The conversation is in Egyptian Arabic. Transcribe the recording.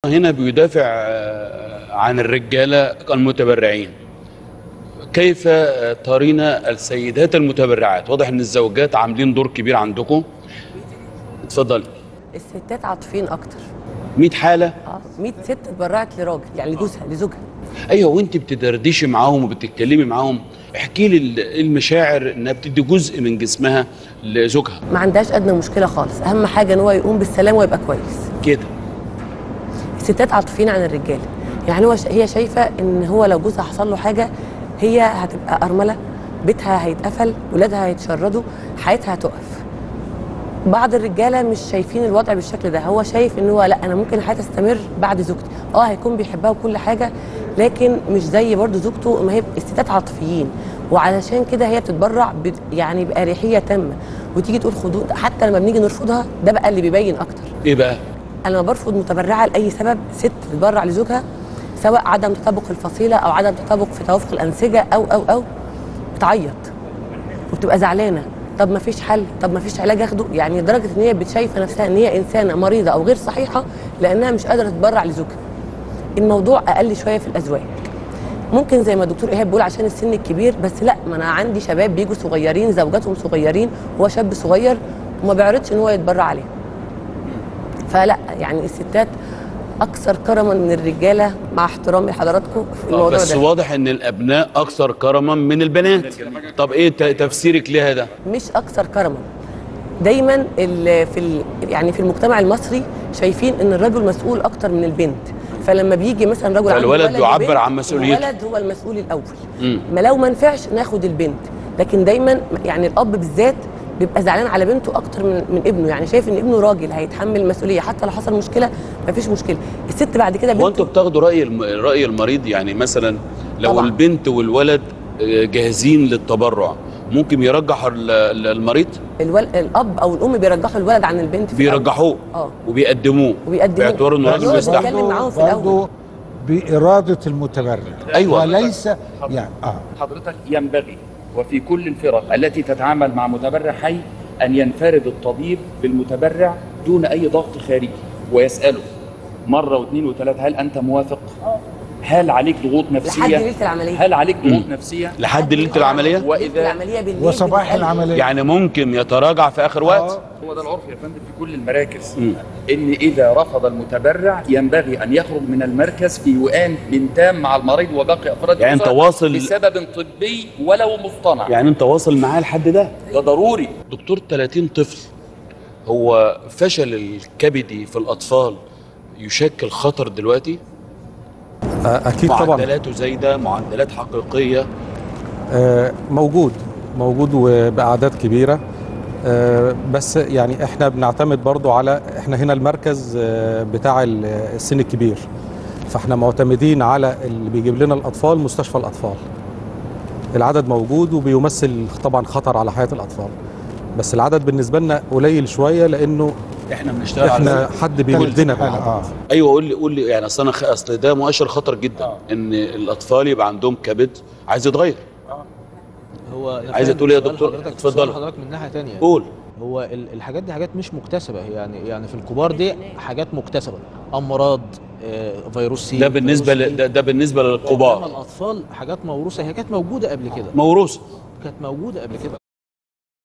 هنا بيدافع آه، عن الرجاله المتبرعين كيف آه، ترين السيدات المتبرعات واضح ان الزوجات عاملين دور كبير عندكم اتفضل الستات عاطفيين اكتر 100 حاله اه 100 ست اتبرعت لراجل يعني لجوزها لزوجها ايوه وانت بتدردشي معاهم وبتتكلمي معاهم احكي لي ال- المشاعر انها بتدي جزء من جسمها لزوجها ما عندهاش ادنى مشكله خالص اهم حاجه ان هو يقوم بالسلام ويبقى كويس كده الستات عاطفيين عن الرجاله يعني هو هي شايفه ان هو لو جوزها حصل له حاجه هي هتبقى ارمله بيتها هيتقفل ولادها هيتشردوا حياتها هتقف بعض الرجاله مش شايفين الوضع بالشكل ده هو شايف ان هو لا انا ممكن حياتي تستمر بعد زوجتي اه هيكون بيحبها وكل حاجه لكن مش زي برضه زوجته ما هي الستات عاطفيين وعلشان كده هي بتتبرع ب- يعني باريحيه تامه وتيجي تقول خدوا حتى لما بنيجي نرفضها ده بقى اللي بيبين اكتر ايه بقى انا لما برفض متبرعه لاي سبب ست تتبرع لزوجها سواء عدم تطابق الفصيله او عدم تطابق في توافق الانسجه او او او بتعيط وبتبقى زعلانه طب ما فيش حل طب ما فيش علاج اخده يعني لدرجه ان هي بتشايفه نفسها ان هي انسانه مريضه او غير صحيحه لانها مش قادره تتبرع لزوجها الموضوع اقل شويه في الازواج ممكن زي ما الدكتور ايهاب بيقول عشان السن الكبير بس لا ما انا عندي شباب بيجوا صغيرين زوجاتهم صغيرين هو شاب صغير وما بيعرضش ان هو يتبرع عليهم فلا يعني الستات اكثر كرما من الرجاله مع احترامي لحضراتكم في الموضوع بس ده واضح ان الابناء اكثر كرما من البنات طب ايه ت- تفسيرك لها ده مش اكثر كرما دايما ال- في ال- يعني في المجتمع المصري شايفين ان الرجل مسؤول اكتر من البنت فلما بيجي مثلا رجل عنده فالولد ولد بيعبر وبنت، عن مسؤوليته. الولد هو المسؤول الاول مم. ما لو ما نفعش ناخد البنت لكن دايما يعني الاب بالذات بيبقى زعلان على بنته اكتر من, من ابنه يعني شايف ان ابنه راجل هيتحمل المسؤوليه حتى لو حصل مشكله مفيش مشكله الست بعد كده هو انتوا بنته بتاخدوا راي الم... راي المريض يعني مثلا لو طبعاً. البنت والولد آه، جاهزين للتبرع ممكن يرجح ال- ال- المريض الول... الاب او الام بيرجحوا الولد عن البنت في الأول. بيرجحوه اه وبيقدموه وبيقدموه. باعتبار انه بس راجل هو بيستحمل بيتكلم معاهم في الأول. برضه بإرادة المتبرع أيوة. وليس يعني اه حضرتك ينبغي وفي كل الفرق التي تتعامل مع متبرع حي أن ينفرد الطبيب بالمتبرع دون أي ضغط خارجي ويسأله مرة واثنين وثلاثة هل أنت موافق؟ هل عليك ضغوط نفسية؟ لحد ليله العمليه هل عليك ضغوط مم. نفسية؟ لحد ليله العمليه ليلة وإذا العمليه بالليل وصباح بنسأل- العملية يعني ممكن يتراجع في اخر وقت آه. هو ده العرف يا فندم في كل المراكز مم. ان اذا رفض المتبرع ينبغي ان يخرج من المركز في وئام من تام مع المريض وباقي افراد يعني أنت الأسرة واصل- بسبب طبي ولو مصطنع يعني انت واصل معاه لحد ده ده ضروري دكتور 30 طفل هو فشل الكبدي في الاطفال يشكل خطر دلوقتي اكيد طبعا معدلاته زايده معدلات حقيقيه آه، موجود موجود وباعداد كبيره آه، بس يعني احنا بنعتمد برضو على احنا هنا المركز آه، بتاع ال- السن الكبير فاحنا معتمدين على اللي بيجيب لنا الاطفال مستشفى الاطفال العدد موجود وبيمثل طبعا خطر على حياه الاطفال بس العدد بالنسبه لنا قليل شويه لانه احنا بنشتغل على احنا حد بيمدنا حالة، بالعدد اه ايوه قول لي قول لي يعني اصل انا خ- اصل ده مؤشر خطر جدا ان الاطفال يبقى عندهم كبد عايز يتغير هو يا عايزة فندم تقول إيه يا سؤال دكتور؟ حضرتك اتفضل. سؤال حضرتك من ناحيه تانية قول هو ال- الحاجات دي حاجات مش مكتسبه يعني يعني في الكبار دي حاجات مكتسبه امراض آه، فيروس سي ده بالنسبه فيروس ل... D. ده, ده بالنسبه إنما للكبار الاطفال حاجات موروثه هي كانت موجوده قبل كده موروث كانت موجوده قبل كده